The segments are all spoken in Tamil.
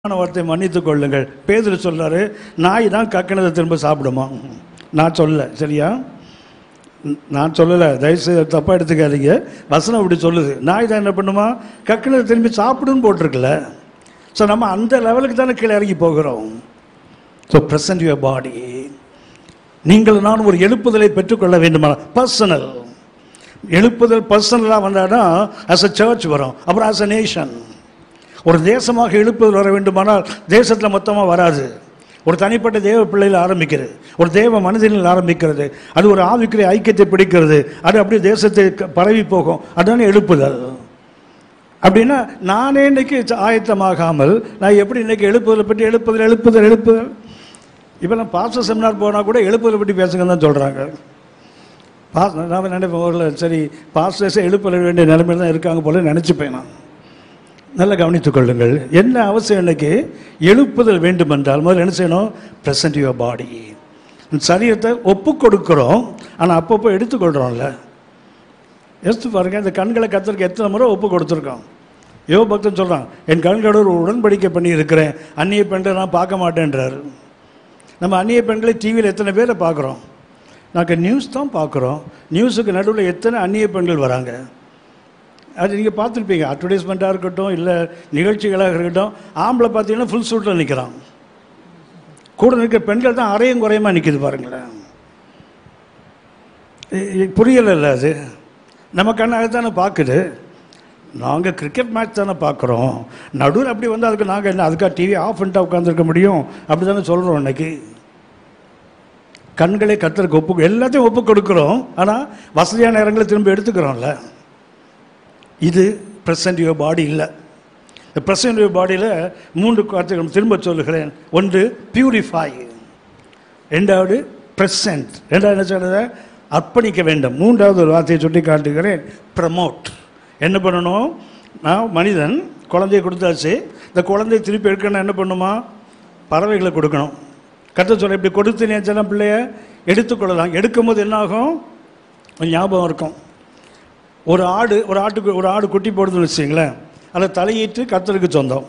ஆன வார்த்தை மன்னித்துக் கொள்ளுங்கள் பேதுரு சொல்றாரு நாய் தான் கக்கினதை திரும்ப சாப்பிடுமா நான் சொல்லல சரியா ந- நான் சொல்லலை தயவுசெய்து தப்பாக எடுத்துக்காதீங்க வசனம் அப்படி சொல்லுது நாய் தான் என்ன பண்ணுமா கக்கினதை திரும்பி சாப்பிடுன்னு போட்டிருக்குல்ல ஸோ நம்ம அந்த லெவலுக்கு தானே கீழே இறங்கி போகிறோம் ஸோ ப்ரெசன்ட் யுவர் பாடி நீங்கள் நான் ஒரு எழுப்புதலை பெற்றுக்கொள்ள வேண்டுமா பர்சனல் எழுப்புதல் பர்சனலாக வந்தால் அஸ் அ சர்ச் வரும் அப்புறம் அஸ் அ நேஷன் ஒரு தேசமாக எழுப்புதல் வர வேண்டுமானால் தேசத்தில் மொத்தமாக வராது ஒரு தனிப்பட்ட தேவ பிள்ளையில் ஆரம்பிக்கிறது ஒரு தேவ மனிதனில் ஆரம்பிக்கிறது அது ஒரு ஆவிக்குரிய ஐக்கியத்தை பிடிக்கிறது அது அப்படியே தேசத்தை க- பரவி போகும் அதுதானே எழுப்புதல் அப்படின்னா நானே இன்னைக்கு ச- ஆயத்தமாகாமல் நான் எப்படி இன்னைக்கு எழுப்புதலை பற்றி எழுப்புதல் எழுப்புதல் எழுப்புதல் இப்போலாம் பாஸ்டர் செமினார் போனால் கூட எழுப்புதலை பற்றி பேசுங்கன்னு தான் சொல்கிறாங்க பாஸ் நான் நினைப்பேன் ஒரு சரி பாஸ்டர்ஸே எழுப்ப வேண்டிய நிலைமையில் தான் இருக்காங்க போல நினச்சிப்பேன் நான் நல்லா கவனித்துக் கொள்ளுங்கள் என்ன அவசியம் இன்னைக்கு எழுப்புதல் வேண்டுமென்றால் முதல்ல என்ன செய்யணும் ப்ரெசன்ட் யுவர் பாடி சரீரத்தை ஒப்பு கொடுக்குறோம் ஆனால் அப்பப்போ எடுத்துக்கொள்கிறோம்ல யோசித்து பாருங்க இந்த கண்களை கத்தருக்கு எத்தனை முறை ஒப்பு கொடுத்துருக்கோம் யோ பக்தன் சொல்கிறான் என் கண்களோட ஒரு உடன்படிக்கை பண்ணி இருக்கிறேன் அந்நிய பெண்களை நான் பார்க்க மாட்டேன்றாரு நம்ம அந்நிய பெண்களை டிவியில் எத்தனை பேரை பார்க்குறோம் நாங்கள் நியூஸ் தான் பார்க்குறோம் நியூஸுக்கு நடுவில் எத்தனை அந்நிய பெண்கள் வராங்க அது நீங்கள் பார்த்துருப்பீங்க அட்வர்டைஸ்மெண்ட்டாக இருக்கட்டும் இல்லை நிகழ்ச்சிகளாக இருக்கட்டும் ஆம்பளை பார்த்தீங்கன்னா ஃபுல் சூட்டில் நிற்கிறான் கூட நிற்கிற பெண்கள் தான் அரையும் குறையமா நிற்கிது பாருங்களேன் புரியலைல்ல அது நம்ம கண்ணாக தானே பார்க்குது நாங்கள் கிரிக்கெட் மேட்ச் தானே பார்க்குறோம் நடுவில் அப்படி வந்து அதுக்கு நாங்கள் என்ன அதுக்காக டிவி ஆஃப் பண்ணிட்டா உட்காந்துருக்க முடியும் அப்படி தானே சொல்கிறோம் இன்னைக்கு கண்களை கத்தருக்கு ஒப்பு எல்லாத்தையும் ஒப்பு கொடுக்குறோம் ஆனால் வசதியான நேரங்களை திரும்ப எடுத்துக்கிறோம்ல இது ப்ரெசன்ட் யுவர் பாடி இல்லை இந்த ப்ரெசன்ட் யுவர் பாடியில் மூன்று வார்த்தைகள் திரும்ப சொல்லுகிறேன் ஒன்று பியூரிஃபை ரெண்டாவது ப்ரெசன்ட் ரெண்டாவது என்ன சொல்றது அர்ப்பணிக்க வேண்டும் மூன்றாவது ஒரு வார்த்தையை சுட்டி காட்டுகிறேன் ப்ரமோட் என்ன பண்ணணும் நான் மனிதன் குழந்தைய கொடுத்தாச்சு இந்த குழந்தைய திருப்பி எடுக்கணும் என்ன பண்ணுமா பறவைகளை கொடுக்கணும் கத்த சொல்ல இப்படி கொடுத்து நேச்சலாம் பிள்ளைய எடுத்துக்கொள்ளலாம் எடுக்கும்போது என்ன ஆகும் ஒரு ஞாபகம் இருக்கும் ஒரு ஆடு ஒரு ஆட்டுக்கு ஒரு ஆடு குட்டி போடுதுன்னு வச்சுங்களேன் அதை தலையிட்டு கத்தருக்கு சொந்தம்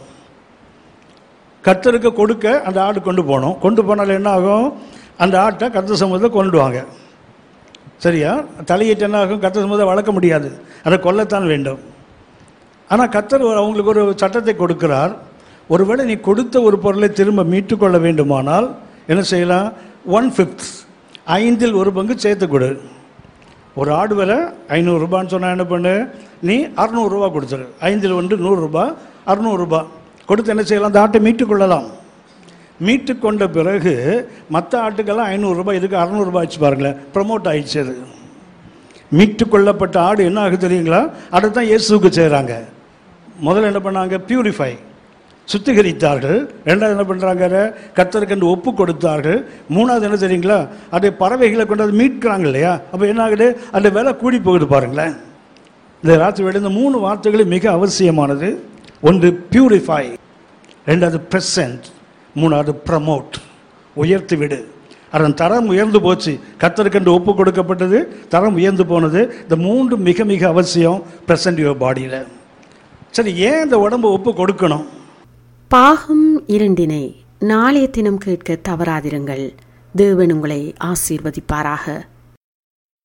கத்தருக்கு கொடுக்க அந்த ஆடு கொண்டு போகணும் கொண்டு போனால் என்ன ஆகும் அந்த ஆட்டை கத்த சமூகத்தில் கொண்டுடுவாங்க சரியா தலையிட்டு என்ன ஆகும் கத்த சமூகத்தை வளர்க்க முடியாது அதை கொல்லத்தான் வேண்டும் ஆனால் கத்தர் ஒரு அவங்களுக்கு ஒரு சட்டத்தை கொடுக்கிறார் ஒருவேளை நீ கொடுத்த ஒரு பொருளை திரும்ப மீட்டுக்கொள்ள வேண்டுமானால் என்ன செய்யலாம் ஒன் ஃபிஃப்த் ஐந்தில் ஒரு பங்கு சேர்த்து கொடு ஒரு ஆடு விலை ஐநூறுரூபான்னு சொன்னால் என்ன பண்ணு நீ அறநூறுரூவா கொடுத்துரு ஐந்தில் ஒன்று நூறுரூபா அறநூறுபா கொடுத்து என்ன செய்யலாம் அந்த ஆட்டை மீட்டு கொள்ளலாம் மீட்டு கொண்ட பிறகு மற்ற ஆட்டுக்கெல்லாம் ஐநூறுரூபா இதுக்கு அறநூறுபா ஆச்சு பாருங்களேன் ப்ரமோட் ஆயிடுச்சு அது மீட்டு கொள்ளப்பட்ட ஆடு என்ன ஆகுது தெரியுங்களா அதை தான் இயேசுவுக்கு செய்கிறாங்க முதல்ல என்ன பண்ணாங்க பியூரிஃபை சுத்திகரித்தார்கள் ரெண்டாவது என்ன பண்ணுறாங்க கத்தருக்கு என்று ஒப்பு கொடுத்தார்கள் மூணாவது என்ன தெரியுங்களா அதை பறவைகளை கொண்டு வந்து மீட்கிறாங்க இல்லையா அப்போ என்ன ஆகுது அந்த விலை கூடி போகுது பாருங்களேன் இந்த ராத்திரி வேலை இந்த மூணு வார்த்தைகளும் மிக அவசியமானது ஒன்று பியூரிஃபை ரெண்டாவது ப்ரெசன்ட் மூணாவது ப்ரமோட் உயர்த்தி விடு அதன் தரம் உயர்ந்து போச்சு கத்தருக்கென்று ஒப்பு கொடுக்கப்பட்டது தரம் உயர்ந்து போனது இந்த மூன்று மிக மிக அவசியம் ப்ரெசன்ட் யுவர் பாடியில் சரி ஏன் இந்த உடம்பு ஒப்பு கொடுக்கணும் பாகம் இரண்டினை நாளைய தினம் கேட்க தவறாதிருங்கள் தேவன் உங்களை ஆசீர்வதிப்பாராக